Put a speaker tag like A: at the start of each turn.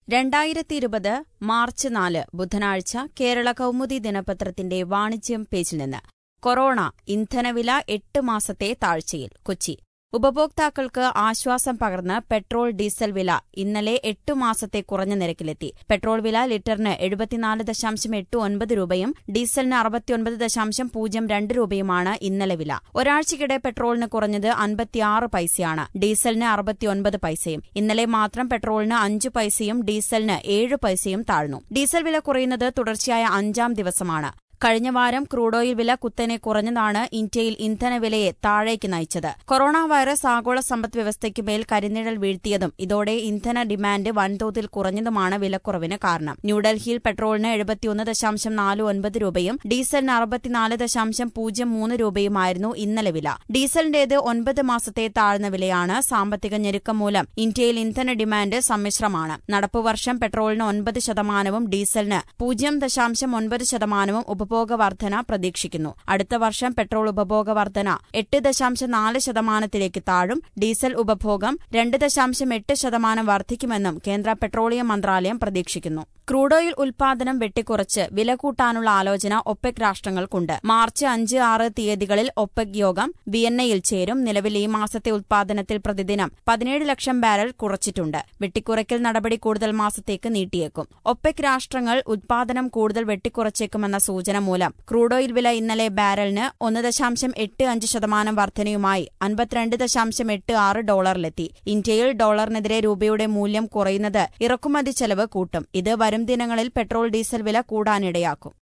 A: രണ്ടായിരത്തി ഇരുപത് മാർച്ച് നാല് ബുധനാഴ്ച കേരള കൗമുദി ദിനപത്രത്തിന്റെ വാണിജ്യം പേജിൽ നിന്ന് കൊറോണ ഇന്ധനവില എട്ട് മാസത്തെ താഴ്ചയിൽ കൊച്ചി ഉപഭോക്താക്കൾക്ക് ആശ്വാസം പകർന്ന് പെട്രോൾ ഡീസൽ വില ഇന്നലെ എട്ടു മാസത്തെ കുറഞ്ഞ നിരക്കിലെത്തി പെട്രോൾ വില ലിറ്ററിന് എഴുപത്തിനാല് ദശാംശം എട്ട് ഒൻപത് രൂപയും ഡീസലിന് അറുപത്തിയൊൻപത് ദശാംശം പൂജ്യം രണ്ട് രൂപയുമാണ് ഇന്നലെ വില ഒരാഴ്ചയ്ക്കിടെ പെട്രോളിന് കുറഞ്ഞത് അൻപത്തിയാറ് പൈസയാണ് ഡീസലിന് അറുപത്തിയൊൻപത് പൈസയും ഇന്നലെ മാത്രം പെട്രോളിന് അഞ്ചു പൈസയും ഡീസലിന് ഏഴ് പൈസയും താഴ്ന്നു ഡീസൽ വില കുറയുന്നത് തുടർച്ചയായ അഞ്ചാം ദിവസമാണ് കഴിഞ്ഞ വാരം ക്രൂഡ് ഓയിൽ വില കുത്തനെ കുറഞ്ഞതാണ് ഇന്ത്യയിൽ ഇന്ധനവിലയെ താഴേക്ക് നയിച്ചത് കൊറോണ വൈറസ് ആഗോള സമ്പദ് വ്യവസ്ഥയ്ക്ക് മേൽ കരിനിഴൽ വീഴ്ത്തിയതും ഇതോടെ ഇന്ധന ഡിമാൻഡ് വൻതോതിൽ കുറഞ്ഞതുമാണ് വിലക്കുറവിന് കാരണം ന്യൂഡൽഹിയിൽ പെട്രോളിന് എഴുപത്തിയൊന്ന് ദശാംശം നാല് ഒൻപത് രൂപയും ഡീസലിന് അറുപത്തിനാല് ദശാംശം പൂജ്യം മൂന്ന് രൂപയുമായിരുന്നു ഇന്നലെ വില ഡീസലിന്റേത് ഒൻപത് മാസത്തെ താഴ്ന്ന വിലയാണ് സാമ്പത്തിക ഞെരുക്കം മൂലം ഇന്ത്യയിൽ ഇന്ധന ഡിമാൻഡ് സമ്മിശ്രമാണ് നടപ്പുവർഷം പെട്രോളിന് ഒൻപത് ശതമാനവും ഡീസലിന് പൂജ്യം ദശാംശം ഒൻപത് ശതമാനവും ഉപഭോഗ വർധന പ്രതീക്ഷിക്കുന്നു അടുത്ത വർഷം പെട്രോൾ ഉപഭോഗ വർധന എട്ട് ദശാംശം നാല് ശതമാനത്തിലേക്ക് താഴും ഡീസൽ ഉപഭോഗം രണ്ട് ദശാംശം എട്ട് ശതമാനം വർദ്ധിക്കുമെന്നും കേന്ദ്ര പെട്രോളിയം മന്ത്രാലയം പ്രതീക്ഷിക്കുന്നു ക്രൂഡ് ഓയിൽ ഉൽപാദനം വെട്ടിക്കുറച്ച് വില കൂട്ടാനുള്ള ആലോചന ഒപെക് രാഷ്ട്രങ്ങൾക്കുണ്ട് മാർച്ച് അഞ്ച് ആറ് തീയതികളിൽ ഒപെക് യോഗം വിയന്നയിൽ ചേരും നിലവിൽ ഈ മാസത്തെ ഉൽപാദനത്തിൽ പ്രതിദിനം പതിനേഴ് ലക്ഷം ബാരൽ കുറച്ചിട്ടുണ്ട് വെട്ടിക്കുറയ്ക്കൽ നടപടി കൂടുതൽ മാസത്തേക്ക് നീട്ടിയേക്കും ഒപെക് രാഷ്ട്രങ്ങൾ ഉൽപാദനം കൂടുതൽ വെട്ടിക്കുറച്ചേക്കുമെന്ന സൂചന മൂലം ക്രൂഡ് ഓയിൽ വില ഇന്നലെ ബാരലിന് ഒന്ന് ദശാംശം എട്ട് അഞ്ച് ശതമാനം വർധനയുമായി അൻപത്തിരണ്ട് ദശാംശം എട്ട് ആറ് ഡോളറിലെത്തി ഇന്ത്യയിൽ ഡോളറിനെതിരെ രൂപയുടെ മൂല്യം കുറയുന്നത് ഇറക്കുമതി ചെലവ് കൂട്ടും ഇത് വരും ദിനങ്ങളിൽ പെട്രോൾ ഡീസൽ വില കൂടാനിടയാക്കും